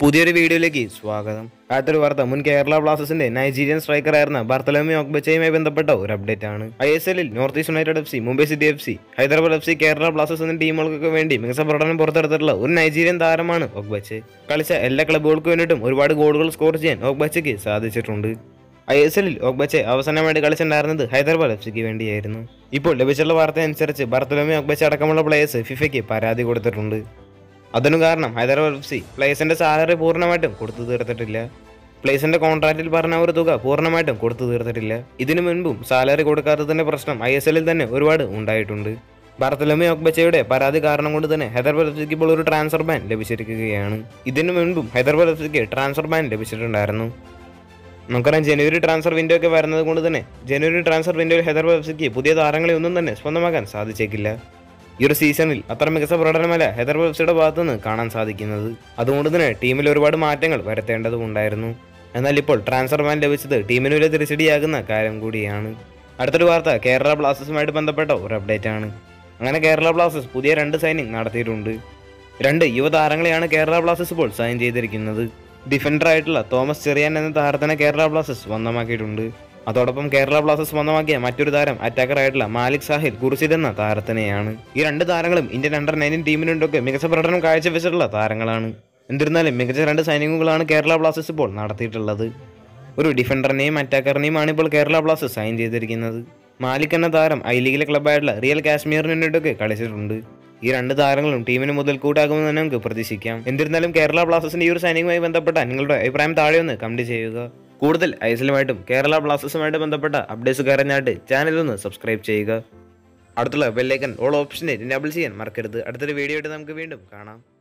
പുതിയൊരു വീഡിയോയിലേക്ക് സ്വാഗതം അടുത്തൊരു വാർത്ത മുൻ കേരള ബ്ലാസ്റ്റേഴ്സിന്റെ നൈജീരിയൻ സ്ട്രൈക്കർ ആയിരുന്ന ബർത്തലോമി ഒക്ബച്ചയുമായി ബന്ധപ്പെട്ട ഒരു അപ്ഡേറ്റ് ആണ് ഐ എസ് എല്ലിൽ North East United F C Mumbai City F C Hyderabad F C Kerala Blasters എന്നീ ടീമുകൾക്ക് വേണ്ടി മികച്ച പ്രകടനം പുറത്തെടുത്തിട്ടുള്ള ഒരു നൈജീരിയൻ താരമാണ് ഒക്ബച്ച് കളിച്ച എല്ലാ ക്ലബുകൾക്ക് വേണ്ടിയിട്ടും ഒരുപാട് ഗോളുകൾ സ്കോർ ചെയ്യാൻ ഒക്ബച്ചയ്ക്ക് സാധിച്ചിട്ടുണ്ട് ഐ എസ് എല്ലിൽ ഒക്ബച്ചെ അവസാനമായിട്ട് കളിച്ചിട്ടുണ്ടായിരുന്നത് ഹൈദരാബാദ് എഫ് സിക്ക് വേണ്ടിയായിരുന്നു ഇപ്പോൾ ലഭിച്ചുള്ള വാർത്ത അനുസരിച്ച് ബർത്തലോമി ഒക്ബച്ച അടക്കമുള്ള പ്ലേയേഴ്സ് ഫിഫയ്ക്ക് പരാതി കൊടുത്തിട്ടുണ്ട് അതിനു കാരണം ഹൈദരാബാദ് എഫ് സി പ്ലേസിന്റെ സാലറി പൂർണ്ണമായിട്ടും കൊടുത്തു തീർത്തിട്ടില്ല പ്ലേസിന്റെ കോൺട്രാക്റ്റിൽ പറഞ്ഞ ഒരു തുക പൂർണ്ണമായിട്ടും കൊടുത്തു തീർത്തിട്ടില്ല ഇതിനു മുൻപും സാലറി കൊടുക്കാത്തതിന്റെ പ്രശ്നം ഐ എസ് എല്ലിൽ തന്നെ ഒരുപാട് ഉണ്ടായിട്ടുണ്ട് ബർത്തലമി ഒക്ബച്ചയുടെ പരാതി കാരണം കൊണ്ട് തന്നെ ഹൈദരാബാദ് എഫ് സിക്ക് ഇപ്പോൾ ഒരു ട്രാൻസ്ഫർ ബാൻ ലഭിച്ചിരിക്കുകയാണ് ഇതിനു മുൻപും ഹൈദരാബാദ് എഫ് സിക്ക് ട്രാൻസ്ഫർ ബാൻ ലഭിച്ചിട്ടുണ്ടായിരുന്നു നമുക്കറിയാം ജനുവരി ട്രാൻസ്ഫർ വിൻഡോ ഒക്കെ വരുന്നത് കൊണ്ട് തന്നെ ജനുവരി ട്രാൻസ്ഫർ വിൻഡോയിൽ ഹൈദരാബാദ് എഫ് സിക്ക് പുതിയ താരങ്ങളെ ഒന്നും തന്നെ സ്വന്തമാക്കാൻ സാധിച്ചേക്കില്ല ഈ ഒരു സീസണിൽ അത്ര മികച്ച പ്രകടനമല്ല ഹൈദരാബാദ് എഫ് സിയുടെ ഭാഗത്തുനിന്ന് കാണാൻ സാധിക്കുന്നത് അതുകൊണ്ട് തന്നെ ടീമിൽ ഒരുപാട് മാറ്റങ്ങൾ വരുത്തേണ്ടതുണ്ടായിരുന്നു എന്നാൽ ഇപ്പോൾ ട്രാൻസ്ഫർ ബാൻ ലഭിച്ചത് ടീമിന് വലിയ തിരിച്ചടിയാകുന്ന കാര്യം കൂടിയാണ് അടുത്തൊരു വാർത്ത കേരള ബ്ലാസ്റ്റേഴ്സുമായിട്ട് ബന്ധപ്പെട്ട ഒരു അപ്ഡേറ്റ് ആണ് അങ്ങനെ കേരള ബ്ലാസ്റ്റേഴ്സ് പുതിയ രണ്ട് സൈനിങ് നടത്തിയിട്ടുണ്ട് രണ്ട് യുവതാരങ്ങളെയാണ് കേരള ബ്ലാസ്റ്റേഴ്സ് ഇപ്പോൾ സൈൻ ചെയ്തിരിക്കുന്നത് ഡിഫൻഡർ ആയിട്ടുള്ള തോമസ് ചെറിയാൻ എന്ന താരത്തിനെ കേരള ബ്ലാസ്റ്റേഴ്സ് സ്വന്തമാക്കിയിട്ടുണ്ട് അതോടൊപ്പം കേരള ബ്ലാസ്റ്റേഴ്സ് സ്വന്തമാക്കിയ മറ്റൊരു താരം അറ്റാക്കർ ആയിട്ടുള്ള മാലിക് സാഹിൽ കുറിച്ചിത് എന്ന താരത്തിനെയാണ് ഈ രണ്ട് താരങ്ങളും ഇന്ത്യൻ അണ്ടർ നയൻറ്റീൻ ടീമിനുണ്ടൊക്കെ മികച്ച പ്രകടനം കാഴ്ചവെച്ചിട്ടുള്ള താരങ്ങളാണ് എന്നിരുന്നാലും മികച്ച രണ്ട് സൈനികങ്ങളാണ് കേരള ബ്ലാസ്റ്റേഴ്സ് ഇപ്പോൾ നടത്തിയിട്ടുള്ളത് ഒരു ഡിഫൻഡറിനെയും അറ്റാക്കറിനെയുമാണ് ഇപ്പോൾ കേരള ബ്ലാസ്റ്റേഴ്സ് സൈൻ ചെയ്തിരിക്കുന്നത് മാലിക് എന്ന താരം ഐ ലീഗിലെ ക്ലബ്ബായിട്ടുള്ള റിയൽ കാശ്മീരിന് വേണ്ടിയിട്ടൊക്കെ കളിച്ചിട്ടുണ്ട് ഈ രണ്ട് താരങ്ങളും ടീമിന് മുതൽക്കൂട്ടാകുമെന്ന് തന്നെ നമുക്ക് പ്രതീക്ഷിക്കാം എന്നിരുന്നാലും കേരള ബ്ലാസ്റ്റേഴ്സിന്റെ ഈ ഒരു സൈനികവുമായി ബന്ധപ്പെട്ട നിങ്ങളുടെ അഭിപ്രായം താഴെ ഒന്ന് കമന്റ് ചെയ്യുക കൂടുതൽ ഐസലുമായിട്ടും കേരള ബ്ലാസ്റ്റേഴ്സുമായിട്ട് ബന്ധപ്പെട്ട അപ്ഡേറ്റ്സ് കയറാനായിട്ട് ചാനൽ ഒന്ന് സബ്സ്ക്രൈബ് ചെയ്യുക അടുത്തുള്ള ബെല്ലൈക്കൻ ഓൾ ഓപ്ഷനെ എനേബിൾ ചെയ്യാൻ മറക്കരുത് അടുത്തൊരു വീഡിയോ ആയിട്ട് നമുക്ക് വീണ്ടും കാണാം